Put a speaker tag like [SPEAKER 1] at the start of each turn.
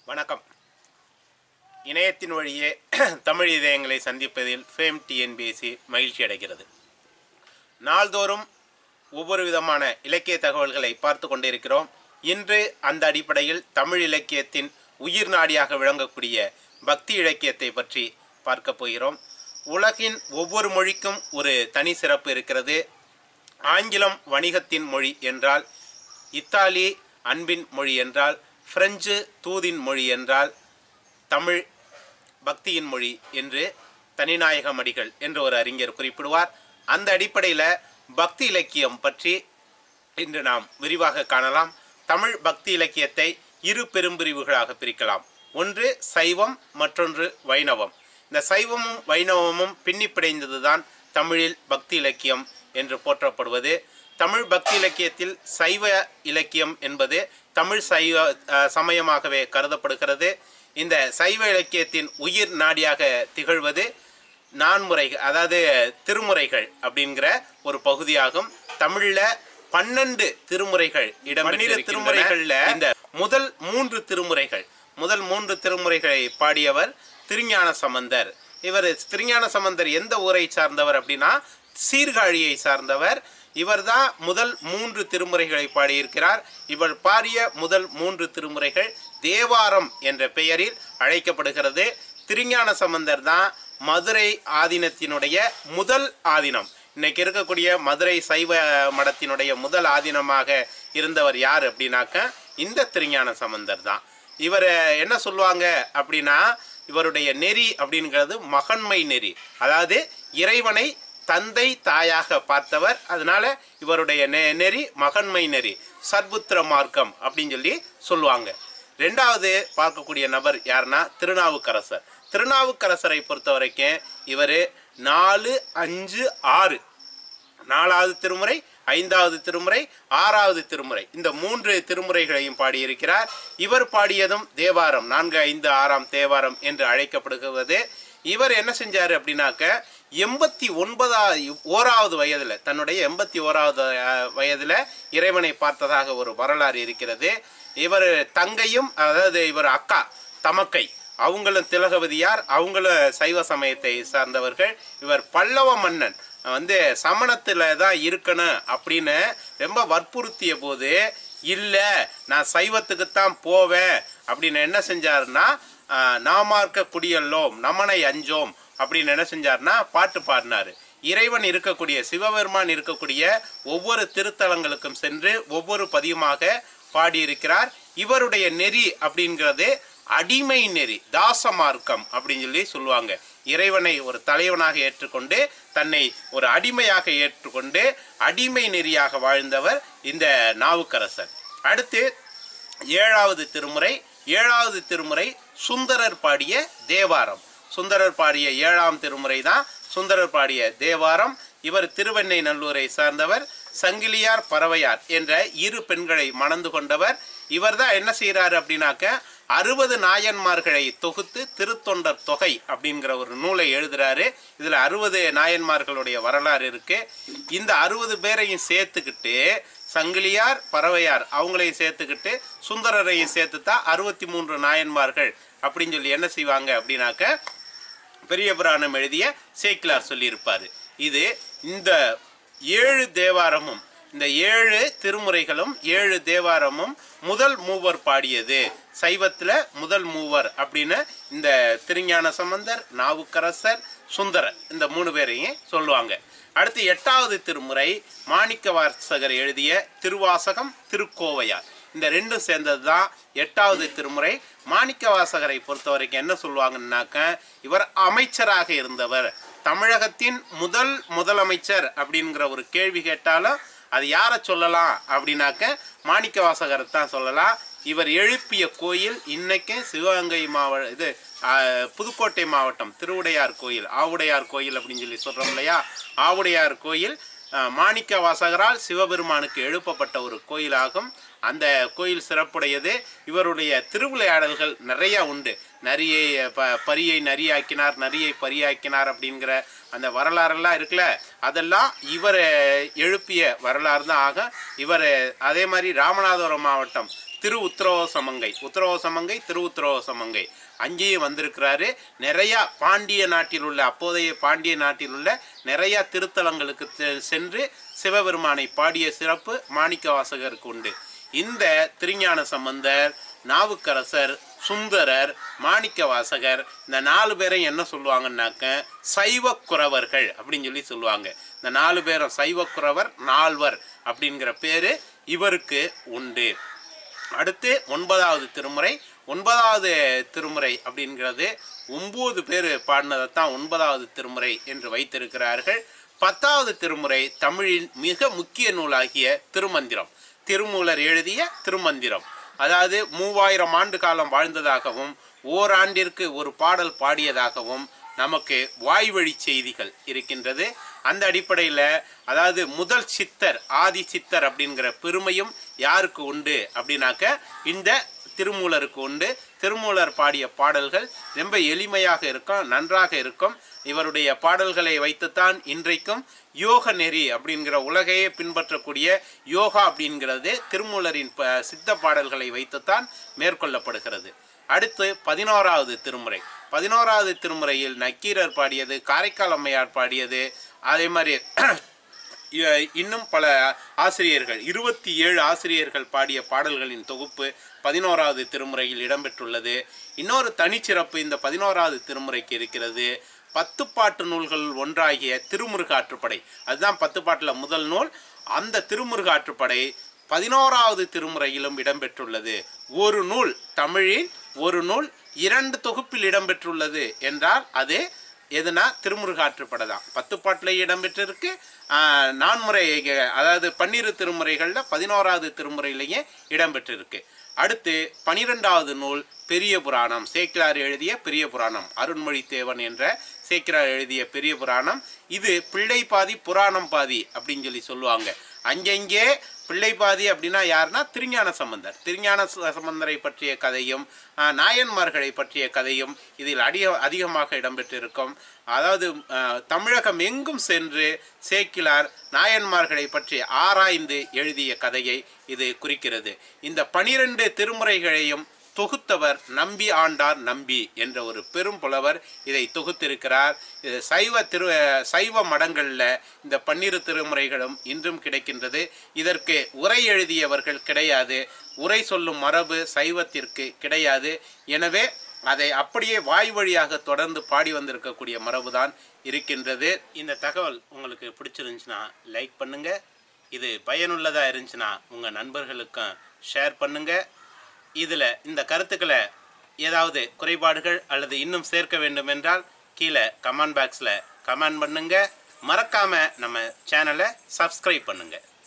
[SPEAKER 1] வணக்கம் இணையத்தின் வழியே தமிழ் இதயங்களை சந்திப்பதில் ஃபேம் டிஎன்பிஎஸ்சி மகிழ்ச்சி அடைகிறது நாள்தோறும் ஒவ்வொரு விதமான இலக்கிய தகவல்களை பார்த்து கொண்டிருக்கிறோம் இன்று அந்த அடிப்படையில் தமிழ் இலக்கியத்தின் உயிர் நாடியாக விளங்கக்கூடிய பக்தி இலக்கியத்தை பற்றி பார்க்க போகிறோம் உலகின் ஒவ்வொரு மொழிக்கும் ஒரு தனி சிறப்பு இருக்கிறது ஆங்கிலம் வணிகத்தின் மொழி என்றால் இத்தாலி அன்பின் மொழி என்றால் பிரெஞ்சு தூதின் மொழி என்றால் தமிழ் பக்தியின் மொழி என்று தனிநாயகம் அடிகள் என்று ஒரு அறிஞர் குறிப்பிடுவார் அந்த அடிப்படையில் பக்தி இலக்கியம் பற்றி இன்று நாம் விரிவாக காணலாம் தமிழ் பக்தி இலக்கியத்தை இரு பெரும்பிரிவுகளாக பிரிக்கலாம் ஒன்று சைவம் மற்றொன்று வைணவம் இந்த சைவமும் வைணவமும் பின்னிப்பிடைந்ததுதான் தமிழில் பக்தி இலக்கியம் என்று போற்றப்படுவது தமிழ் பக்தி இலக்கியத்தில் சைவ இலக்கியம் என்பது தமிழ் சைவ அஹ், சமயமாகவே கருதப்படுகிறது இந்த சைவ இலக்கியத்தின் உயிர் நாடியாக திகழ்வது நான்முறை அதாவது திருமுறைகள் அப்படிங்கிற ஒரு பகுதியாகும் தமிழ்ல பன்னெண்டு திருமுறைகள் இடம் திருமுறைகள்ல இந்த முதல் மூன்று திருமுறைகள் முதல் மூன்று திருமுறைகளை பாடியவர் திருஞான சம்பந்தர் இவர் திருஞான சம்பந்தர் எந்த ஊரை சார்ந்தவர் அப்படின்னா சீர்காழியை சார்ந்தவர் இவர்தான் முதல் மூன்று திருமுறைகளை பாடியிருக்கிறார் இவர் பாடிய முதல் மூன்று திருமுறைகள் தேவாரம் என்ற பெயரில் அழைக்கப்படுகிறது திருஞான சம்பந்தர் தான் மதுரை ஆதீனத்தினுடைய முதல் ஆதீனம் இன்னைக்கு இருக்கக்கூடிய மதுரை சைவ மடத்தினுடைய முதல் ஆதீனமாக இருந்தவர் யார் அப்படின்னாக்க இந்த திருஞான சம்பந்தர் தான் இவர் என்ன சொல்லுவாங்க அப்படின்னா இவருடைய நெறி அப்படிங்கிறது மகன்மை நெறி அதாவது இறைவனை தந்தை தாயாக பார்த்தவர் அதனால இவருடைய நெ- நெறி மகன்மை நெறி சர்புத்திர மார்க்கம் அப்படின்னு சொல்லி சொல்லுவாங்க ரெண்டாவது பார்க்கக்கூடிய நபர் யாருன்னா திருநாவுக்கரசர் திருநாவுக்கரசரை பொறுத்த வரைக்கும் இவர் நாலு அஞ்சு ஆறு நாலாவது திருமுறை ஐந்தாவது திருமுறை ஆறாவது திருமுறை இந்த மூன்று திருமுறைகளையும் பாடியிருக்கிறார் இவர் பாடியதும் தேவாரம் நான்கு ஐந்து ஆறாம் தேவாரம் என்று அழைக்கப்படுகிறது இவர் என்ன செஞ்சார் அப்படின்னாக்க எண்பத்தி ஒன்பதாவது ஓராவது வயதில் தன்னுடைய எண்பத்தி ஓராவது அஹ், வயதில் இறைவனை பார்த்ததாக ஒரு வரலாறு இருக்கிறது இவர் தங்கையும் அதாவது இவர் அக்கா தமக்கை அவங்களும் திலகவதியார் அவங்களும் சைவ சமயத்தை சார்ந்தவர்கள் இவர் பல்லவ மன்னன் வந்து சமணத்தில் தான் இருக்கணும் அப்படின்னு ரொம்ப வற்புறுத்திய போது இல்லை நான் சைவத்துக்குத்தான் போவேன் அப்படின்னு என்ன செஞ்சாருன்னா ஆஹ், நாமார்க்க குடியல்லோம் நமனை அஞ்சோம் அப்படின்னு என்ன செஞ்சாருன்னா பாட்டு பாடினாரு இறைவன் இருக்கக்கூடிய சிவபெருமான் இருக்கக்கூடிய ஒவ்வொரு திருத்தலங்களுக்கும் சென்று ஒவ்வொரு பதியுமாக பாடியிருக்கிறார் இவருடைய நெறி அப்படிங்கிறது அடிமை நெறி தாச மார்க்கம் அப்படின்னு சொல்லி சொல்லுவாங்க இறைவனை ஒரு தலைவனாக ஏற்றுக்கொண்டு தன்னை ஒரு அடிமையாக ஏற்றுக்கொண்டு அடிமை நெறியாக வாழ்ந்தவர் இந்த நாவுக்கரசர் அடுத்து ஏழாவது திருமுறை ஏழாவது திருமுறை சுந்தரர் பாடிய தேவாரம் சுந்தரர் பாடிய ஏழாம் திருமுறை தான் சுந்தரர் பாடிய தேவாரம் இவர் திருவெண்ணை நல்லூரை சார்ந்தவர் சங்கிலியார் பறவையார் என்ற இரு பெண்களை மணந்து கொண்டவர் இவர் தான் என்ன செய்கிறாரு அப்படின்னாக்க அறுபது நாயன்மார்களை தொகுத்து திருத்தொண்டர் தொகை அப்படிங்கிற ஒரு நூலை எழுதுறாரு இதில் அறுபது நாயன்மார்களுடைய வரலாறு இருக்கு இந்த அறுபது பேரையும் சேர்த்துக்கிட்டு சங்கிலியார் பறவையார் அவங்களையும் சேர்த்துக்கிட்டு சுந்தரரையும் சேர்த்து தான் அறுபத்தி மூன்று நாயன்மார்கள் அப்படின்னு சொல்லி என்ன செய்வாங்க அப்படின்னாக்க பெரிய புராணம் எழுதிய சேக்கிலார் சொல்லியிருப்பார் இது இந்த ஏழு தேவாரமும் இந்த ஏழு திருமுறைகளும் ஏழு தேவாரமும் முதல் மூவர் பாடியது சைவத்தில் முதல் மூவர் அப்படின்னு இந்த திருஞான சம்பந்தர் நாவுக்கரசர் சுந்தரர் இந்த மூணு பேரையும் சொல்லுவாங்க அடுத்து எட்டாவது திருமுறை மாணிக்க வாசகர் எழுதிய திருவாசகம் திருக்கோவையார் இந்த ரெண்டும் சேர்ந்தது தான் எட்டாவது திருமுறை மாணிக்க வாசகரை பொறுத்த வரைக்கும் என்ன சொல்லுவாங்கன்னாக்க இவர் அமைச்சராக இருந்தவர் தமிழகத்தின் முதல் முதலமைச்சர் அப்படிங்கிற ஒரு கேள்வி கேட்டாலும் அது யாரை சொல்லலாம் அப்படின்னாக்க மாணிக்க வாசகரை தான் சொல்லலாம் இவர் எழுப்பிய கோயில் இன்னைக்கு சிவகங்கை மாவட்ட இது ஆ, புதுக்கோட்டை மாவட்டம் திருவுடையார் கோயில் ஆவுடையார் கோயில் அப்படின்னு சொல்லி சொல்கிறோம் இல்லையா ஆவுடையார் கோயில் ஆ, மாணிக்க வாசகரால் சிவபெருமானுக்கு எழுப்பப்பட்ட ஒரு கோயிலாகும் அந்த கோயில் சிறப்புடையது இவருடைய திருவிளையாடல்கள் நிறைய உண்டு நரியை ப பரியை நரியாக்கினார் நரியை பரியாக்கினார் அப்படிங்கிற அந்த வரலாறெல்லாம் இருக்குல்ல அதெல்லாம் இவர் எழுப்பிய வரலாறு தான் ஆகும் இவர் அதே மாதிரி ராமநாதபுரம் மாவட்டம் திரு உத்தரவ சமங்கை உத்தரவ சமங்கை திரு உத்தரவ சமங்கை அங்கேயும் வந்திருக்கிறாரு நிறைய பாண்டிய நாட்டில் உள்ள அப்போதைய பாண்டிய நாட்டில் உள்ள நிறைய திருத்தலங்களுக்கு செ- சென்று சிவபெருமானை பாடிய சிறப்பு மாணிக்க வாசகருக்கு உண்டு இந்த திருஞான சம்பந்தர் நாவுக்கரசர் சுந்தரர் மாணிக்க வாசகர் இந்த நாலு பேரையும் என்ன சொல்லுவாங்கன்னாக்க சைவ குறவர்கள் அப்படின்னு சொல்லி சொல்லுவாங்க இந்த நாலு பேரும் சைவ குறவர் நால்வர் அப்படிங்கிற பேரு இவருக்கு உண்டு அடுத்து ஒன்பதாவது திருமுறை ஒன்பதாவது திருமுறை அப்படிங்கிறது ஒம்பது பேர் பாடினதை தான் ஒன்பதாவது திருமுறை என்று வைத்திருக்கிறார்கள் பத்தாவது திருமுறை தமிழின் மிக முக்கிய நூலாகிய திருமந்திரம் திருமூலர் எழுதிய திருமந்திரம் அதாவது மூவாயிரம் ஆண்டு காலம் வாழ்ந்ததாகவும் ஓராண்டிற்கு ஒரு பாடல் பாடியதாகவும் நமக்கு வாய்வழி செய்திகள் இருக்கின்றது அந்த அடிப்படையில் அதாவது முதல் சித்தர் ஆதி சித்தர் அப்படிங்கிற பெருமையும் யாருக்கு உண்டு அப்படின்னாக்க இந்த திருமூலருக்கு உண்டு திருமூலர் பாடிய பாடல்கள் ரொம்ப எளிமையாக இருக்கும் நன்றாக இருக்கும் இவருடைய பாடல்களை வைத்துத்தான் இன்றைக்கும் யோக நெறி அப்படிங்கிற உலகையே பின்பற்றக்கூடிய யோகா அப்படிங்கிறது திருமூலரின் ப சித்த பாடல்களை வைத்துத்தான் மேற்கொள்ளப்படுகிறது அடுத்து பதினோராவது திருமுறை பதினோராவது திருமுறையில் நக்கீரர் பாடியது காரைக்கால் அம்மையார் பாடியது அதே மாதிரி இ- இன்னும் பல ஆசிரியர்கள் இருபத்தி ஏழு ஆசிரியர்கள் பாடிய பாடல்களின் தொகுப்பு பதினோராவது திருமுறையில் இடம்பெற்றுள்ளது இன்னொரு தனிச்சிறப்பு இந்த பதினோராவது திருமுறைக்கு இருக்கிறது பத்து பாட்டு நூல்கள் ஒன்றாகிய திருமுருகாற்றுப்படை அதுதான் பத்து பாட்டில் முதல் நூல் அந்த திருமுருகாற்றுப்படை பதினோராவது திருமுறையிலும் இடம்பெற்றுள்ளது ஒரு நூல் தமிழில் ஒரு நூல் இரண்டு தொகுப்பில் இடம்பெற்றுள்ளது என்றால் அது எதுனா திருமுருகாற்றுப்படை தான் பத்து பாட்டில் இடம்பெற்றிருக்கு ஆஹ், நான்முறை அதாவது பன்னிரு திருமுறைகளில் பதினோராவது திருமுறையிலேயே இடம்பெற்றிருக்கு அடுத்து பனிரெண்டாவது நூல் பெரிய புராணம் சேக்கிரார் எழுதிய பெரிய புராணம் அருண்மொழி தேவன் என்ற சேக்கிரார் எழுதிய பெரிய புராணம் இது பிள்ளை பாதி புராணம் பாதி அப்படின்னு சொல்லி சொல்லுவாங்க அங்கங்கே பிள்ளை பாதி அப்படின்னா யாருன்னா திருஞான சம்பந்தர் திருஞான ச- சம்பந்தரை பற்றிய கதையும் ஆஹ், நாயன்மார்களை பற்றிய கதையும் இதில் அதிக அதிகமாக இடம்பெற்றிருக்கும் அதாவது ஆஹ், தமிழகம் எங்கும் சென்று சேக்கிலார் நாயன்மார்களை பற்றி ஆராய்ந்து எழுதிய கதையை இது குறிக்கிறது இந்த பனிரெண்டு திருமுறைகளையும் தொகுத்தவர் நம்பி ஆண்டார் நம்பி என்ற ஒரு பெரும் புலவர் இதை தொகுத்திருக்கிறார் இது சைவ திரு சைவ மடங்களில் இந்த பன்னிரு திருமுறைகளும் இன்றும் கிடைக்கின்றது இதற்கு உரை எழுதியவர்கள் கிடையாது உரை சொல்லும் மரபு சைவத்திற்கு கிடையாது எனவே அதை அப்படியே வாய் வழியாக தொடர்ந்து பாடி வந்திருக்கக்கூடிய மரபு தான் இருக்கின்றது இந்த தகவல் உங்களுக்கு பிடிச்சிருந்துச்சுன்னா லைக் பண்ணுங்க இது பயனுள்ளதாக இருந்துச்சுன்னா உங்கள் நண்பர்களுக்கும் ஷேர் பண்ணுங்க இதில் இந்த கருத்துக்களை ஏதாவது குறைபாடுகள் அல்லது இன்னும் சேர்க்க வேண்டும் என்றால் கீழே கமெண்ட் பாக்ஸில் கமெண்ட் பண்ணுங்க மறக்காம நம்ம சேனலை சப்ஸ்கிரைப் பண்ணுங்க